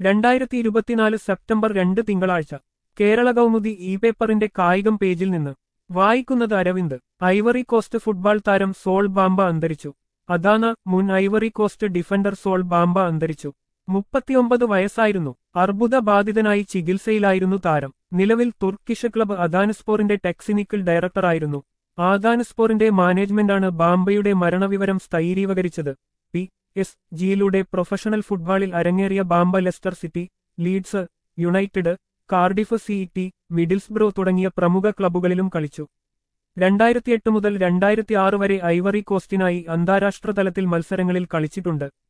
രണ്ടായിരത്തി ഇരുപത്തിനാല് സെപ്റ്റംബർ രണ്ട് തിങ്കളാഴ്ച കേരള കൗമുദി ഇ പേപ്പറിന്റെ കായികം പേജിൽ നിന്ന് വായിക്കുന്നത് അരവിന്ദ് ഐവറി കോസ്റ്റ് ഫുട്ബോൾ താരം സോൾ ബാംബ അന്തരിച്ചു അദാന മുൻ Ivory Coast defender Sol Bamba അന്തരിച്ചു മുപ്പത്തിയൊമ്പത് വയസ്സായിരുന്നു അർബുദ ബാധിതനായി ചികിത്സയിലായിരുന്നു താരം നിലവിൽ തുർക്കിഷ് ക്ലബ്ബ് അദാനസ്പോറിന്റെ ടെക്സിനിക്കൽ ഡയറക്ടറായിരുന്നു ആദാനസ്പോറിന്റെ മാനേജ്മെന്റാണ് ബാംബയുടെ മരണവിവരം സ്ഥൈരീകരിച്ചത് പി എസ് ജിയിലൂടെ പ്രൊഫഷണൽ ഫുട്ബോളിൽ അരങ്ങേറിയ Bamba Leicester City Leeds United Cardiff സിഇടി മിഡിൽസ്ബ്രോ തുടങ്ങിയ പ്രമുഖ ക്ലബ്ബുകളിലും കളിച്ചു രണ്ടായിരത്തിയെട്ട് മുതൽ രണ്ടായിരത്തി ആറ് വരെ ഐവറി കോസ്റ്റിനായി അന്താരാഷ്ട്ര തലത്തിൽ മത്സരങ്ങളിൽ കളിച്ചിട്ടുണ്ട്